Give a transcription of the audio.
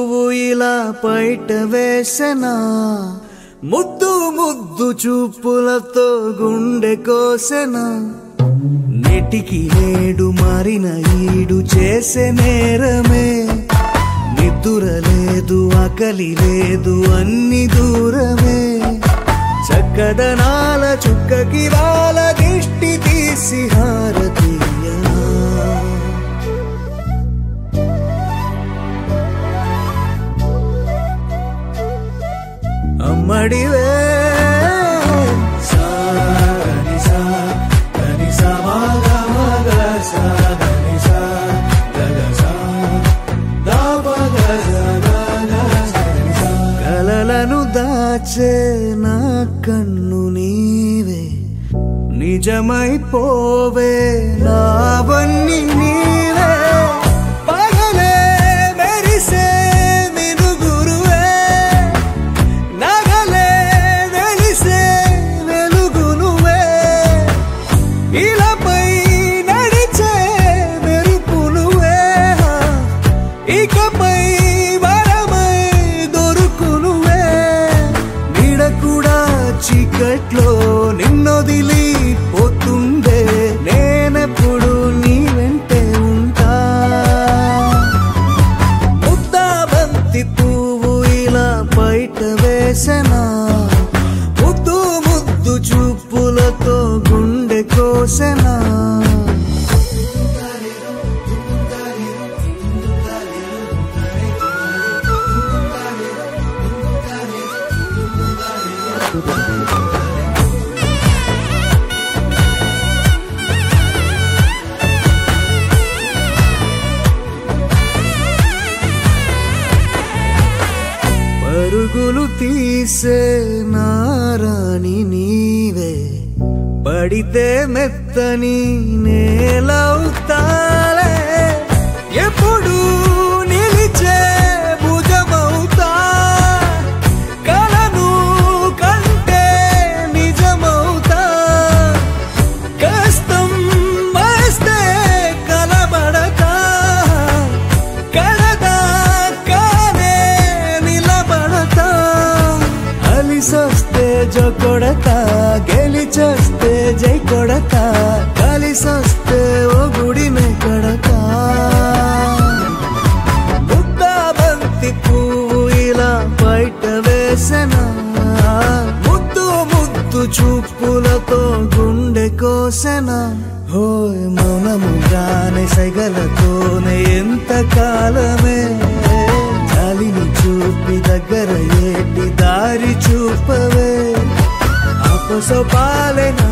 పువ్వు ఇలా బయట వేసెనా ముద్దు ముద్దు చూపులతో గుండె కోసెనా నెటికి నేడు మారిన ఈడు చేసే నేరమే నిద్దుర లేదు ఆకలి లేదు అన్ని దూరమే చక్కదనాల చుక్కకి వాళ్ళ దిష్టి తీసి హారతీయ అమ్మడివే సాని సా దని సా మగ మగ సా దని సా గగ సా దా పగ సా గగ సని సా. కలలను దాచే నా కన్ను నీవే నిజమైపోవే నావన్నీ నీవే పగలే మెరిసే మినుగురువే నగలే వెలిసే వెలుగు నువ్వే ఇలాపై నడిచే మెరుపు నువ్వే ఇకపై వరమై దొరుకు నువ్వే నీడ కూడా చీకట్లో నిన్నొదిలి పోతుందే నేనెప్పుడు నీ వెంటే ఉంటా ముద్దా బంతి పువ్వు ఇలా బయట వేసెనా ముద్దు ముద్దు చూపులతో గుండె కోసెనా పరుగులు తీసే నారాణి నీవే పడితే మెత్తని నేలవుతాలే ఎప్పుడు నిలిచే భుజమవుతా కలను కంటే నిజమవుతా కష్టం వస్తే కలబడతా కడదా కానే నిలబడతా అలిసొస్తే జో కొడతా గెలిచొస్తే జై కొడతా కలిసొస్తే ఓ గుడినే కడతా ముద్దా బంతి పువ్వు ఇలా బయట వేసెనా ముద్దు ముద్దు చూపులతో గుండె కోసెనా హోయ్ మౌనముగానే సైగలతోనే ఎంత కాలమే జాలిని చూపి దగ్గర ఏటి దారి చూపవే అపసొపాలే